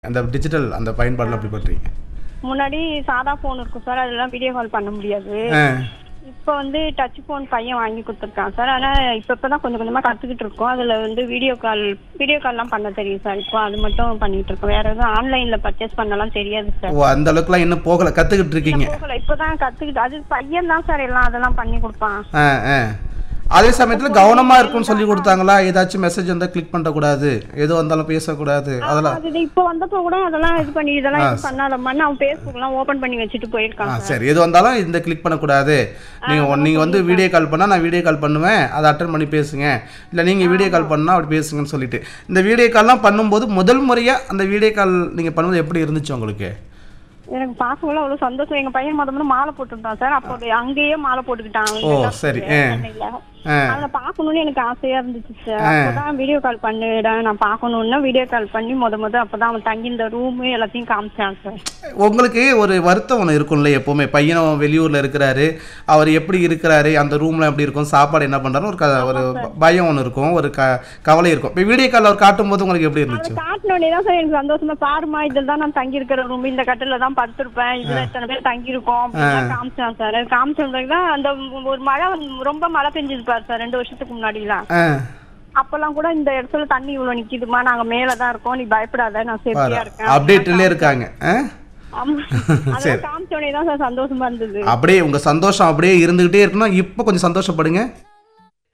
அந்த டிஜிட்டல் அந்த பயன்பாடுல எப்படி பண்றீங்க முன்னாடி சாதா ஃபோன் இருக்கும் சார் அதெல்லாம் வீடியோ கால் பண்ண முடியாது ஆ இப்போ வந்து டச் ஃபோன் பையன் வாங்கி கொடுத்துருக்கான் சார் ஆனால் இப்போ இப்போ தான் கொஞ்சம் கொஞ்சமாக கற்றுக்கிட்டு இருக்கோம் அதில் வந்து வீடியோ கால் வீடியோ கால்லாம் பண்ண தெரியும் சார் இப்போ அது மட்டும் பண்ணிட்டு இருக்கோம் வேற எதுவும் ஆன்லைனில் பர்ச்சேஸ் பண்ணலாம் தெரியாது சார் ஓ அந்த அளவுக்குலாம் இன்னும் போகல கத்துக்கிட்டு இருக்கீங்க போகல இப்போ தான் கற்றுக்கிட்டு அது பையன் தான் சார் எல்லாம் அதெல்லாம் பண்ணி கொடுப்பான் ஆ ஆ அதே சமயத்தில் கவனமா இருக்கும்னு சொல்லி கொடுத்தாங்களா ஏதாச்சும் மெசேஜ் வந்தால் கிளிக் பண்ணக்கூடாது எது வந்தாலும் பேசக்கூடாது அதெல்லாம் அது இப்போ வந்தப்போ கூட அதெல்லாம் இது பண்ணி இதெல்லாம் இது பண்ணாதம்மான்னு அவன் ஃபேஸ்புக்லாம் ஓப்பன் பண்ணி வச்சுட்டு ஆ போயிருக்கான் சரி எது வந்தாலும் இந்த கிளிக் பண்ணக்கூடாது நீங்கள் நீங்கள் வந்து வீடியோ கால் பண்ணால் நான் வீடியோ கால் பண்ணுவேன் அதை அட்டன் பண்ணி பேசுங்க இல்லை நீங்கள் வீடியோ கால் பண்ணால் அப்படி பேசுங்கன்னு சொல்லிட்டு இந்த வீடியோ கால்லாம் பண்ணும்போது முதல் முறையாக அந்த வீடியோ கால் நீங்கள் பண்ணும்போது எப்படி இருந்துச்சு உங்களுக்கு எனக்கு பார்க்கல அவ்வளவு சந்தோஷம் எங்க பையன் முத முதல்ல மாலை போட்டுருந்தான் சார் அப்போ அது அங்கேயே மாலை போட்டுக்கிட்டான் ஓ சரி ஆ சென்னையில. ஆ அதை பார்க்கணும்னு எனக்கு ஆசையா இருந்துச்சு சார் அப்பதான் வீடியோ கால் பண்ணிடா நான் பார்க்கணும்னா வீடியோ கால் பண்ணி முத முத அப்பதான் அவன் தங்கி இந்த ரூம் எல்லாத்தையும் காமிச்சான் சார் உங்களுக்கு ஒரு வருத்தம் ஒன்று இருக்கும்ல எப்போவுமே பையனும் வெளியூரில் இருக்கிறாரு அவர் எப்படி இருக்கிறாரு அந்த ரூமில் எப்படி இருக்கும் சாப்பாடு என்ன பண்ணுறாரு ஒரு க ஒரு பயம் ஒன்று இருக்கும் ஒரு க கவலை இருக்கும் இப்போ வீடியோ கால் அவர் காட்டும்போது உங்களுக்கு எப்படி இருந்துச்சு காட்டினோடனே தான் சார் எனக்கு சந்தோஷமா பாருமா இதில் தான் நான் தங்கி இருக்கிற ரூம் இந்த கட்டில தான் படுத்திருப்பேன் இதுல இத்தனை பேர் தங்கி இருக்கோம் அப்படின்னு காமிச்சான் சார் காமிச்ச பிறகு தான் அந்த ஒரு மழை வந்து- ரொம்ப மழை பெஞ்சது பாரு சார் ரெண்டு வருஷத்துக்கு முன்னாடிலாம் ஆ அப்பெல்லாம் கூட இந்த இடத்துல தண்ணி இவ்வளவு நிக்குதுமா நாங்க மேல தான் இருக்கோம் நீ பயப்படாத நான் சேஃப்டியா இருக்கேன் அப்டேட்லேயே இருக்காங்க ஆ ஆமா அதெல்லாம் காமிச்சோடனே தான் சார் சந்தோஷமா இருந்தது அப்படியே உங்கள் சந்தோஷம் அப்படியே இருந்துக்கிட்டே இருக்கணும் இப்போ கொஞ்சம் சந்தோஷப்படுங்க